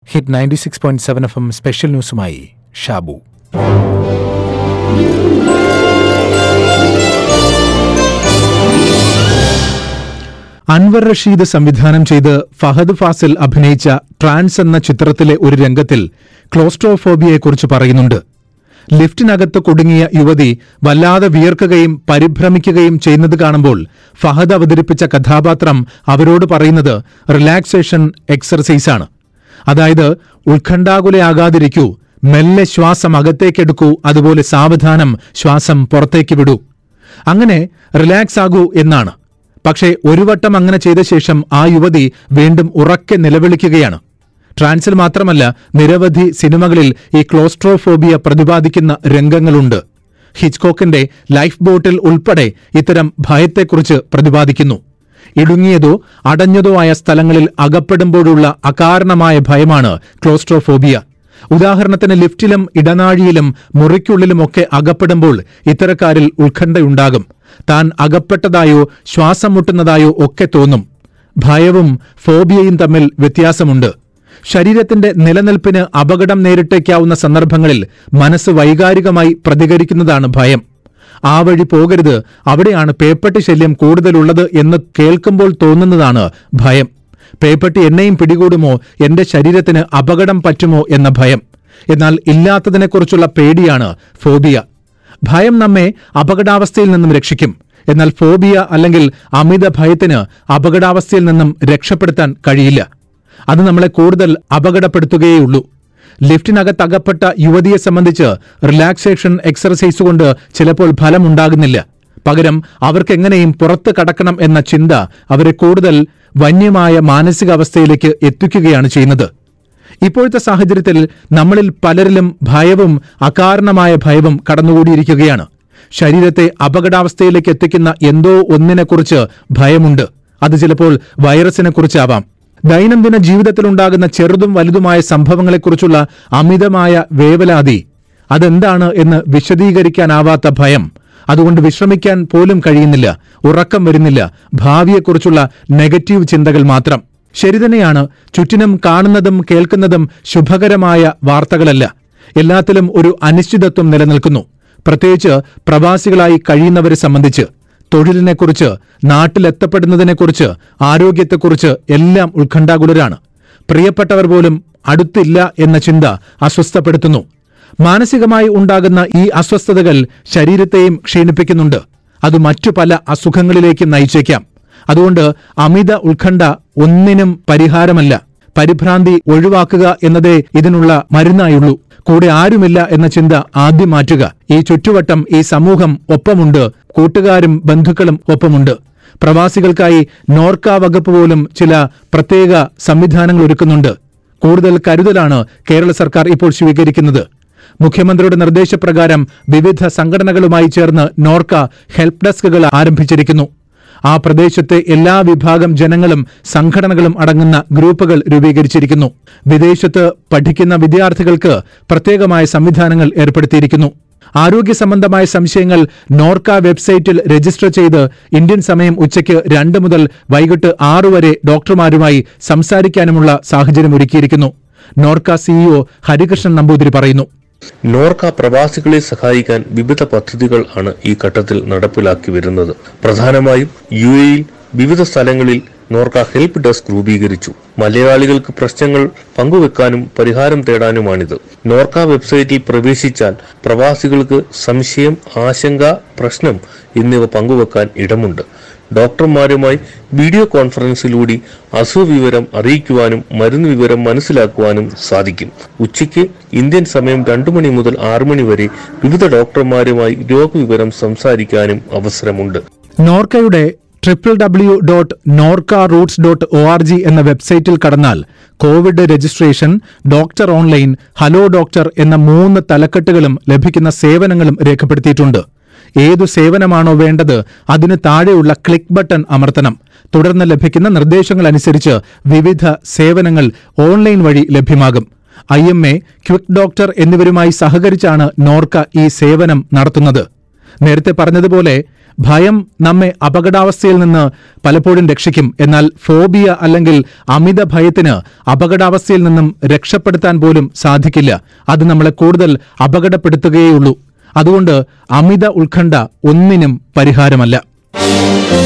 hit ninety six point seven F M special ന്യൂസുമായി ഷാബു അൻവർ റഷീദ് സംവിധാനം ചെയ്ത് ഫഹദ് ഫാസിൽ അഭിനയിച്ച ട്രാൻസ് എന്ന ചിത്രത്തിലെ ഒരു രംഗത്തിൽ ക്ലോസ്ട്രോഫോബിയയെക്കുറിച്ച് പറയുന്നുണ്ട് ലിഫ്റ്റിനകത്ത് കുടുങ്ങിയ യുവതി വല്ലാതെ വിയർക്കുകയും പരിഭ്രമിക്കുകയും ചെയ്യുന്നത് കാണുമ്പോൾ ഫഹദ് അവതരിപ്പിച്ച കഥാപാത്രം അവരോട് പറയുന്നത് റിലാക്സേഷൻ എക്സർസൈസാണ് അതായത് ഉത്കണ്ഠാകുലയാകാതിരിക്കൂ മെല്ലെ ശ്വാസം അകത്തേക്കെടുക്കൂ അതുപോലെ സാവധാനം ശ്വാസം പുറത്തേക്ക് വിടൂ അങ്ങനെ റിലാക്സ് ആകൂ എന്നാണ് പക്ഷേ ഒരു വട്ടം അങ്ങനെ ചെയ്ത ശേഷം ആ യുവതി വീണ്ടും ഉറക്കെ നിലവിളിക്കുകയാണ് ട്രാൻസിൽ മാത്രമല്ല നിരവധി സിനിമകളിൽ ഈ ക്ലോസ്ട്രോഫോബിയ പ്രതിപാദിക്കുന്ന രംഗങ്ങളുണ്ട് ഹിച്ച്കോക്കിന്റെ ലൈഫ് ബോട്ടിൽ ഉൾപ്പെടെ ഇത്തരം ഭയത്തെക്കുറിച്ച് പ്രതിപാദിക്കുന്നു ഇടുങ്ങിയതോ അടഞ്ഞതോ ആയ സ്ഥലങ്ങളിൽ അകപ്പെടുമ്പോഴുള്ള അകാരണമായ ഭയമാണ് ക്ലോസ്ട്രോഫോബിയ ഉദാഹരണത്തിന് ലിഫ്റ്റിലും ഇടനാഴിയിലും മുറിക്കുള്ളിലുമൊക്കെ അകപ്പെടുമ്പോൾ ഇത്തരക്കാരിൽ ഉത്കണ്ഠയുണ്ടാകും താൻ അകപ്പെട്ടതായോ ശ്വാസം മുട്ടുന്നതായോ ഒക്കെ തോന്നും ഭയവും ഫോബിയയും തമ്മിൽ വ്യത്യാസമുണ്ട് ശരീരത്തിന്റെ നിലനിൽപ്പിന് അപകടം നേരിട്ടേക്കാവുന്ന സന്ദർഭങ്ങളിൽ മനസ്സ് വൈകാരികമായി പ്രതികരിക്കുന്നതാണ് ഭയം ആ വഴി പോകരുത് അവിടെയാണ് പേപ്പട്ടി ശല്യം കൂടുതലുള്ളത് എന്ന് കേൾക്കുമ്പോൾ തോന്നുന്നതാണ് ഭയം പേപ്പട്ടി എന്നെയും പിടികൂടുമോ എന്റെ ശരീരത്തിന് അപകടം പറ്റുമോ എന്ന ഭയം എന്നാൽ ഇല്ലാത്തതിനെക്കുറിച്ചുള്ള പേടിയാണ് ഫോബിയ ഭയം നമ്മെ അപകടാവസ്ഥയിൽ നിന്നും രക്ഷിക്കും എന്നാൽ ഫോബിയ അല്ലെങ്കിൽ അമിത ഭയത്തിന് അപകടാവസ്ഥയിൽ നിന്നും രക്ഷപ്പെടുത്താൻ കഴിയില്ല അത് നമ്മളെ കൂടുതൽ അപകടപ്പെടുത്തുകയുള്ളൂ ലിഫ്റ്റിനകത്ത് അകപ്പെട്ട യുവതിയെ സംബന്ധിച്ച് റിലാക്സേഷൻ എക്സർസൈസ് കൊണ്ട് ചിലപ്പോൾ ഫലമുണ്ടാകുന്നില്ല പകരം അവർക്ക് എങ്ങനെയും പുറത്ത് കടക്കണം എന്ന ചിന്ത അവരെ കൂടുതൽ വന്യമായ മാനസികാവസ്ഥയിലേക്ക് എത്തിക്കുകയാണ് ചെയ്യുന്നത് ഇപ്പോഴത്തെ സാഹചര്യത്തിൽ നമ്മളിൽ പലരിലും ഭയവും അകാരണമായ ഭയവും കടന്നുകൂടിയിരിക്കുകയാണ് ശരീരത്തെ അപകടാവസ്ഥയിലേക്ക് എത്തിക്കുന്ന എന്തോ ഒന്നിനെക്കുറിച്ച് ഭയമുണ്ട് അത് ചിലപ്പോൾ വൈറസിനെക്കുറിച്ചാവാം ദൈനംദിന ജീവിതത്തിലുണ്ടാകുന്ന ചെറുതും വലുതുമായ സംഭവങ്ങളെക്കുറിച്ചുള്ള അമിതമായ വേവലാതി അതെന്താണ് എന്ന് വിശദീകരിക്കാനാവാത്ത ഭയം അതുകൊണ്ട് വിശ്രമിക്കാൻ പോലും കഴിയുന്നില്ല ഉറക്കം വരുന്നില്ല ഭാവിയെക്കുറിച്ചുള്ള നെഗറ്റീവ് ചിന്തകൾ മാത്രം ശരി തന്നെയാണ് ചുറ്റിനും കാണുന്നതും കേൾക്കുന്നതും ശുഭകരമായ വാർത്തകളല്ല എല്ലാത്തിലും ഒരു അനിശ്ചിതത്വം നിലനിൽക്കുന്നു പ്രത്യേകിച്ച് പ്രവാസികളായി കഴിയുന്നവരെ സംബന്ധിച്ച് തൊഴിലിനെക്കുറിച്ച് നാട്ടിലെത്തപ്പെടുന്നതിനെക്കുറിച്ച് ആരോഗ്യത്തെക്കുറിച്ച് എല്ലാം ഉത്കണ്ഠാകുലരാണ് പ്രിയപ്പെട്ടവർ പോലും അടുത്തില്ല എന്ന ചിന്ത അസ്വസ്ഥപ്പെടുത്തുന്നു മാനസികമായി ഉണ്ടാകുന്ന ഈ അസ്വസ്ഥതകൾ ശരീരത്തെയും ക്ഷീണിപ്പിക്കുന്നുണ്ട് അത് മറ്റു പല അസുഖങ്ങളിലേക്കും നയിച്ചേക്കാം അതുകൊണ്ട് അമിത ഉത്കണ്ഠ ഒന്നിനും പരിഹാരമല്ല പരിഭ്രാന്തി ഒഴിവാക്കുക എന്നതേ ഇതിനുള്ള മരുന്നായുള്ളൂ കൂടെ ആരുമില്ല എന്ന ചിന്ത ആദ്യം മാറ്റുക ഈ ചുറ്റുവട്ടം ഈ സമൂഹം ഒപ്പമുണ്ട് കൂട്ടുകാരും ബന്ധുക്കളും ഒപ്പമുണ്ട് പ്രവാസികൾക്കായി നോർക്ക വകുപ്പ് പോലും ചില പ്രത്യേക സംവിധാനങ്ങൾ ഒരുക്കുന്നുണ്ട് കൂടുതൽ കരുതലാണ് കേരള സർക്കാർ ഇപ്പോൾ സ്വീകരിക്കുന്നത് മുഖ്യമന്ത്രിയുടെ നിർദ്ദേശപ്രകാരം വിവിധ സംഘടനകളുമായി ചേർന്ന് നോർക്ക ഹെൽപ്പ് ഡെസ്കുകൾ ആരംഭിച്ചിരിക്കുന്നു ആ പ്രദേശത്തെ എല്ലാ വിഭാഗം ജനങ്ങളും സംഘടനകളും അടങ്ങുന്ന ഗ്രൂപ്പുകൾ രൂപീകരിച്ചിരിക്കുന്നു വിദേശത്ത് പഠിക്കുന്ന വിദ്യാർത്ഥികൾക്ക് പ്രത്യേകമായ സംവിധാനങ്ങൾ ഏർപ്പെടുത്തിയിരിക്കുന്നു ആരോഗ്യ സംബന്ധമായ സംശയങ്ങൾ നോർക്ക വെബ്സൈറ്റിൽ രജിസ്റ്റർ ചെയ്ത് ഇന്ത്യൻ സമയം ഉച്ചയ്ക്ക് രണ്ട് മുതൽ വൈകിട്ട് ആറു വരെ ഡോക്ടർമാരുമായി സംസാരിക്കാനുമുള്ള സാഹചര്യം ഒരുക്കിയിരിക്കുന്നു നോർക്ക സിഇഒ ഹരികൃഷ്ണൻ നമ്പൂതിരി പറയുന്നു നോർക്ക പ്രവാസികളെ സഹായിക്കാൻ വിവിധ പദ്ധതികൾ ആണ് ഈ ഘട്ടത്തിൽ നടപ്പിലാക്കി വരുന്നത് പ്രധാനമായും യു എയിൽ വിവിധ സ്ഥലങ്ങളിൽ നോർക്ക ഹെൽപ്പ് ഡെസ്ക് രൂപീകരിച്ചു മലയാളികൾക്ക് പ്രശ്നങ്ങൾ പങ്കുവെക്കാനും പരിഹാരം തേടാനുമാണിത് നോർക്ക വെബ്സൈറ്റിൽ പ്രവേശിച്ചാൽ പ്രവാസികൾക്ക് സംശയം ആശങ്ക പ്രശ്നം എന്നിവ പങ്കുവെക്കാൻ ഇടമുണ്ട് ഡോക്ടർമാരുമായി വീഡിയോ കോൺഫറൻസിലൂടെ അസുവിവരം അറിയിക്കുവാനും മരുന്ന് വിവരം മനസ്സിലാക്കുവാനും സാധിക്കും ഉച്ചയ്ക്ക് ഇന്ത്യൻ സമയം രണ്ടു മണി മുതൽ ആറു മണി വരെ വിവിധ ഡോക്ടർമാരുമായി രോഗവിവരം സംസാരിക്കാനും അവസരമുണ്ട് നോർക്കയുടെ triple W dot Norka Roots dot O R G എന്ന വെബ്സൈറ്റിൽ കടന്നാൽ Covid registration doctor online hello doctor എന്ന മൂന്ന് തലക്കെട്ടുകളും ലഭിക്കുന്ന സേവനങ്ങളും രേഖപ്പെടുത്തിയിട്ടുണ്ട് ഏതു സേവനമാണോ വേണ്ടത് അതിന് താഴെയുള്ള ക്ലിക്ക് ബട്ടൺ അമർത്തണം തുടർന്ന് ലഭിക്കുന്ന നിർദ്ദേശങ്ങൾ അനുസരിച്ച് വിവിധ സേവനങ്ങൾ ഓൺലൈൻ വഴി ലഭ്യമാകും I M A quick doctor എന്നിവരുമായി സഹകരിച്ചാണ് നോർക്ക ഈ സേവനം നടത്തുന്നത് നേരത്തെ പറഞ്ഞതുപോലെ ഭയം നമ്മെ അപകടാവസ്ഥയിൽ നിന്ന് പലപ്പോഴും രക്ഷിക്കും എന്നാൽ ഫോബിയ അല്ലെങ്കിൽ അമിത ഭയത്തിന് അപകടാവസ്ഥയിൽ നിന്നും രക്ഷപ്പെടുത്താൻ പോലും സാധിക്കില്ല അത് നമ്മളെ കൂടുതൽ അപകടപ്പെടുത്തുകയുള്ളൂ അതുകൊണ്ട് അമിത ഉത്കണ്ഠ ഒന്നിനും പരിഹാരമല്ല